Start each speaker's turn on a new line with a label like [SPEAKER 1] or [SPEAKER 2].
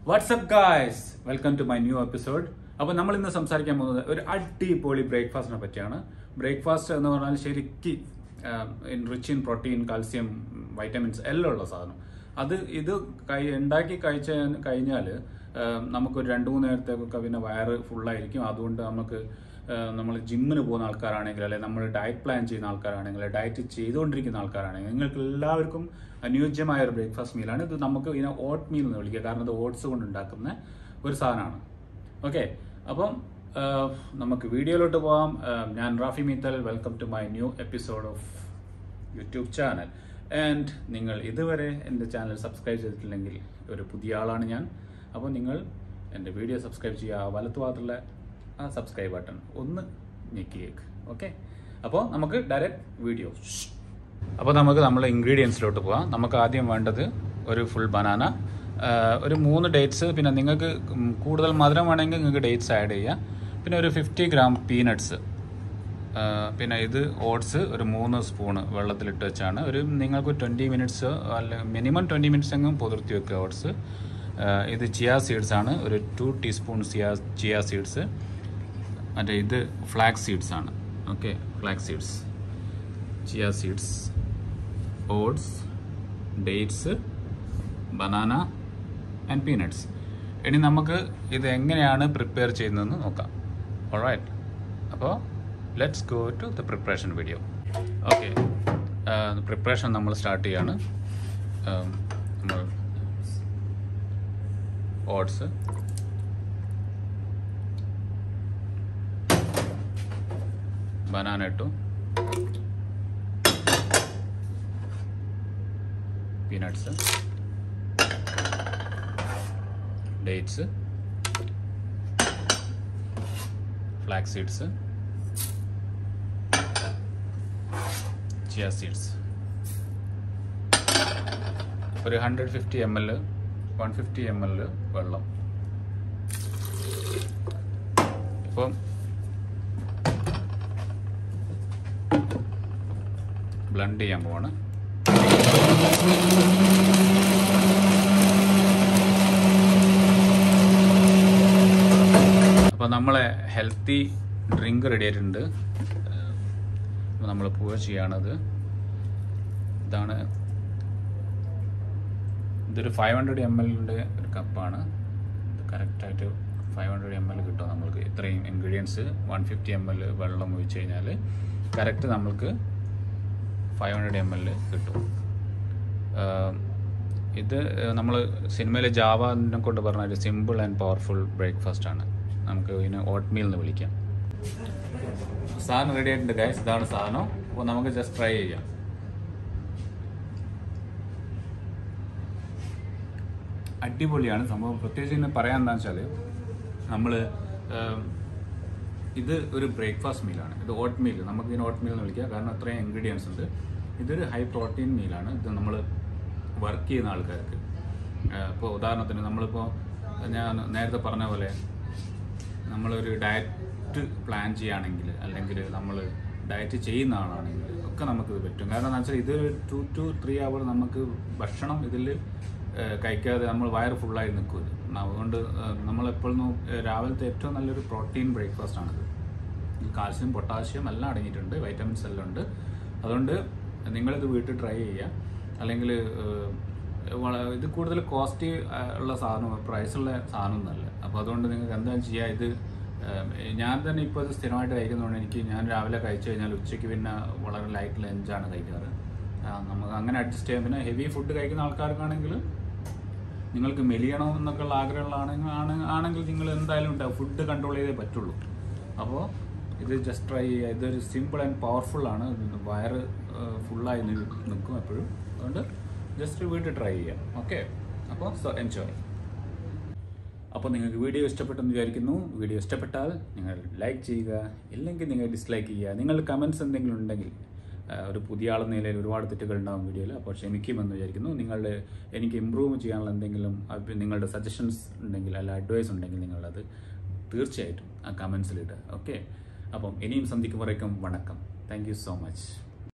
[SPEAKER 1] WhatsApp guys welcome to my new episode അപ്പോൾ നമ്മൾ ഇന്ന് സംസാരിക്കാൻ പോകുന്നത് ഒരു അടിപൊളി ബ്രേക്ക്ഫാസ്റ്റിനെ പറ്റിയാണ് ബ്രേക്ക്ഫാസ്റ്റ് എന്ന് പറഞ്ഞാൽ ശരിക്ക് rich in protein calcium vitamins എല്ലാം ഉള്ള സാധനം അത് ഇത് കൈ ഉണ്ടാക്കി കഴിച്ച കഴിഞ്ഞാൽ നമുക്കൊരു രണ്ട് മൂന്ന് നേരത്തേക്കൊക്കെ പിന്നെ വയറ് ഫുള്ളായിരിക്കും അതുകൊണ്ട് നമുക്ക് നമ്മൾ ജിമ്മിന് പോകുന്ന ആൾക്കാരാണെങ്കിൽ അല്ലെങ്കിൽ നമ്മൾ ഡയറ്റ് പ്ലാൻ ചെയ്യുന്ന ആൾക്കാരാണെങ്കിൽ ഡയറ്റ് ചെയ്തുകൊണ്ടിരിക്കുന്ന ആൾക്കാരാണെങ്കിൽ നിങ്ങൾക്ക് എല്ലാവർക്കും അനുയോജ്യമായ ഒരു ബ്രേക്ക്ഫാസ്റ്റ് മീലാണ് ഇത് നമുക്ക് ഇതിനെ ഓട്ട് മീൽ എന്ന് വിളിക്കുക കാരണം ഇത് ഓട്സ് കൊണ്ട് ഉണ്ടാക്കുന്ന ഒരു സാധനമാണ് ഓക്കെ അപ്പം ആ, നമുക്ക് വീഡിയോയിലോട്ട് പോവാം ആ, ഞാൻ Rafi Meethal welcome to my new episode of YouTube channel and നിങ്ങൾ ഇതുവരെ എൻ്റെ ചാനൽ സബ്സ്ക്രൈബ് ചെയ്തിട്ടില്ലെങ്കിൽ ഒരു പുതിയ ആളാണ് ഞാൻ അപ്പോൾ നിങ്ങൾ എൻ്റെ വീഡിയോ സബ്സ്ക്രൈബ് ചെയ്യുക ആ വലത്തുഭാഗത്തുള്ള ആ സബ്സ്ക്രൈബ് ബട്ടൺ ഒന്ന് ഞെക്കിയേക്ക് ഓക്കെ അപ്പോൾ നമുക്ക് ഡയറക്റ്റ് വീഡിയോ അപ്പോൾ നമുക്ക് നമ്മൾ ഇൻഗ്രീഡിയൻസിലോട്ട് പോവാം നമുക്ക് ആദ്യം വേണ്ടത് ഒരു ഫുൾ ബനാന ഒരു മൂന്ന് ഡേറ്റ്സ് പിന്നെ നിങ്ങൾക്ക് ഉം കൂടുതൽ മധുരം വേണമെങ്കിൽ നിങ്ങൾക്ക് ഡേറ്റ്സ് ആഡ് ചെയ്യാം പിന്നെ ഒരു ഫിഫ്റ്റി ഗ്രാം പീനട്ട്സ് പിന്നെ ഇത് ഓട്സ് ഒരു മൂന്ന് സ്പൂണ് വെള്ളത്തിലിട്ട് വെച്ചാണ് ഒരു നിങ്ങൾക്ക് ട്വൻറ്റി മിനിറ്റ്സ് അല്ല മിനിമം ട്വൻറ്റി മിനിറ്റ്സ് എങ്കിലും പുതിർത്തി വെക്കുക ഓട്സ് ഇത് ചിയ സീഡ്സ് ആണ് ഒരു two teaspoon chia chia seeds മറ്റേ ഇത് ഫ്ലാക്സ് സീഡ്സ് ആണ് okay flax seeds chia seeds oats dates banana and peanuts ഇനി നമുക്ക് ഇത് എങ്ങനെയാണ് പ്രിപ്പയർ ചെയ്യുന്നതെന്ന് നോക്കാം ഓൾറൈറ്റ് അപ്പോൾ let's go to the preparation video okay preparation നമ്മൾ സ്റ്റാർട്ട് ചെയ്യാണ് Um, നമ്മൾ ഓട്സ് ബനാന ഇട്ടു peanuts dates flax seeds chia seeds ഒരു hundred fifty M L one fifty M L വെള്ളം ഇപ്പം ബ്ലണ്ട് ചെയ്യാൻ പോവാണ് അപ്പോൾ നമ്മളെ ഹെൽത്തി ഡ്രിങ്ക് റെഡി ആയിട്ടുണ്ട് നമ്മൾ പൂവ ചെയ്യാണത് ഇതാണ് ഇതൊരു ഫൈവ് ഹൺഡ്രഡ് എം എല്ലിൻ്റെ ഒരു കപ്പാണ് ഇത് കറക്റ്റായിട്ട് ഫൈവ് ഹൺഡ്രഡ് എം എൽ കിട്ടും നമ്മൾക്ക് ഇത്രയും ingredients one fifty M L വെള്ളം ഒഴിച്ച് കഴിഞ്ഞാൽ കറക്റ്റ് നമ്മൾക്ക് ഫൈവ് ഹൺഡ്രഡ് എം എൽ കിട്ടും ആഹ് ഇത് നമ്മൾ സിനിമയിലെ ജാവാനെ കൊണ്ട് പറഞ്ഞ ഒരു സിമ്പിൾ ആൻഡ് പവർഫുൾ ബ്രേക്ക്ഫാസ്റ്റ് ആണ് നമുക്ക് ഇതിനെ ഓട്ട് മീൽ എന്ന് വിളിക്കാം സാധനം റെഡി ആയിട്ടുണ്ട് ഗൈസ് ഇതാണ് സാധനം അപ്പോൾ നമുക്ക് ജസ്റ്റ് ട്രൈ ചെയ്യാം അടിപൊളിയാണ് സംഭവം പ്രത്യേകിച്ച് ഇന്ന് പറയാൻ എന്താണെന്ന് വെച്ചാൽ നമ്മൾ ഇത് ഒരു ബ്രേക്ക്ഫാസ്റ്റ് മീലാണ് ഇത് ഓട്ട് മീൽ നമുക്ക് ഇതിന് ഓട്ട് മീൽ എന്ന് വിളിക്കാം കാരണം അത്രയും ഇൻഗ്രീഡിയൻസ് ഉണ്ട് ഇതൊരു ഹൈ പ്രോട്ടീൻ മീലാണ് ഇത് നമ്മൾ വർക്ക് ചെയ്യുന്ന ആൾക്കാർക്ക് ഇപ്പോൾ ഉദാഹരണത്തിന് നമ്മളിപ്പോൾ ഞാൻ നേരത്തെ പറഞ്ഞ പോലെ നമ്മളൊരു ഡയറ്റ് പ്ലാൻ ചെയ്യുകയാണെങ്കിൽ അല്ലെങ്കിൽ നമ്മൾ ഡയറ്റ് ചെയ്യുന്ന ആളാണെങ്കിൽ ഒക്കെ നമുക്കിത് പറ്റും കാരണം എന്താ വെച്ചാൽ ഇത് ടു ടു ത്രീ അവർ നമുക്ക് ഭക്ഷണം ഇതിൽ കഴിക്കാതെ നമ്മൾ വയറ് ഫുള്ളായി നിൽക്കും ഇത് അതുകൊണ്ട് നമ്മളെപ്പോഴും രാവിലത്തെ ഏറ്റവും നല്ലൊരു പ്രോട്ടീൻ ബ്രേക്ക്ഫാസ്റ്റ് ആണിത് കാൽസ്യം പൊട്ടാസ്യം എല്ലാം അടങ്ങിയിട്ടുണ്ട് വൈറ്റമിൻസ് എല്ലാം ഉണ്ട് അതുകൊണ്ട് നിങ്ങളിത് വീട്ടിൽ ട്രൈ ചെയ്യുക അല്ലെങ്കിൽ ഇത് കൂടുതൽ കോസ്റ്റ് ഉള്ള സാധനം പ്രൈസുള്ള സാധനമൊന്നുമല്ല അപ്പോൾ അതുകൊണ്ട് നിങ്ങൾക്ക് എന്താണെന്ന് ചെയ്യുക ഇത് ഏഹ്, ഞാൻ തന്നെ ഇപ്പോൾ ഇത് സ്ഥിരമായിട്ട് കഴിക്കുന്നതുകൊണ്ട് എനിക്ക് ഞാൻ രാവിലെ കഴിച്ചു കഴിഞ്ഞാൽ ഉച്ചയ്ക്ക് പിന്നെ വളരെ ലൈറ്റ് ലഞ്ചാണ് കഴിക്കാറ് ആ, നമുക്ക് അങ്ങനെ അഡ്ജസ്റ്റ് ചെയ്യാം പിന്നെ ഹെവി ഫുഡ് കഴിക്കുന്ന ആൾക്കാർക്കാണെങ്കിൽ നിങ്ങൾക്ക് മെലിയണം എന്നൊക്കെയുള്ള ആഗ്രഹമുള്ളതാണെങ്കിൽ ആണ് ആണെങ്കിൽ നിങ്ങൾ എന്തായാലും ഉണ്ടാവും ഫുഡ് കൺട്രോൾ ചെയ്തേ പറ്റുള്ളൂ അപ്പോൾ ഇത് ജസ്റ്റ് ട്രൈ ചെയ്യുക ഇതൊരു സിമ്പിൾ ആൻഡ് പവർഫുൾ ആണ് ഇത് വയറ് ഫുള്ളായി നിൽക്കും എപ്പോഴും അതുകൊണ്ട് ജസ്റ്റ് വീട്ടിൽ ട്രൈ ചെയ്യാം ഓക്കെ അപ്പോൾ സോ എൻജോയ് അപ്പോൾ നിങ്ങൾക്ക് വീഡിയോ ഇഷ്ടപ്പെട്ടെന്ന് വിചാരിക്കുന്നു വീഡിയോ ഇഷ്ടപ്പെട്ടാൽ നിങ്ങൾ ലൈക്ക് ചെയ്യുക ഇല്ലെങ്കിൽ നിങ്ങൾ ഡിസ്ലൈക്ക് ചെയ്യുക നിങ്ങളുടെ കമൻസ് എന്തെങ്കിലും ഉണ്ടെങ്കിൽ ആ, ഒരു പുതിയ ആളെന്ന നിലയിൽ ഒരുപാട് തെറ്റുകൾ ഉണ്ടാവും വീഡിയോയിൽ അപ്പോൾ ക്ഷമിക്കുമെന്ന് വിചാരിക്കുന്നു നിങ്ങളുടെ എനിക്ക് ഇമ്പ്രൂവ് ചെയ്യാനുള്ള എന്തെങ്കിലും അഭി- നിങ്ങളുടെ സജഷൻസ് ഉണ്ടെങ്കിൽ അല്ല അഡ്വൈസ് ഉണ്ടെങ്കിൽ നിങ്ങളത് തീർച്ചയായിട്ടും ആ കമൻസിലിട്ട് ഓക്കെ അപ്പം ഇനിയും സന്ധിക്കുമ്പോഴേക്കും വണക്കം താങ്ക് യു സോ മച്ച്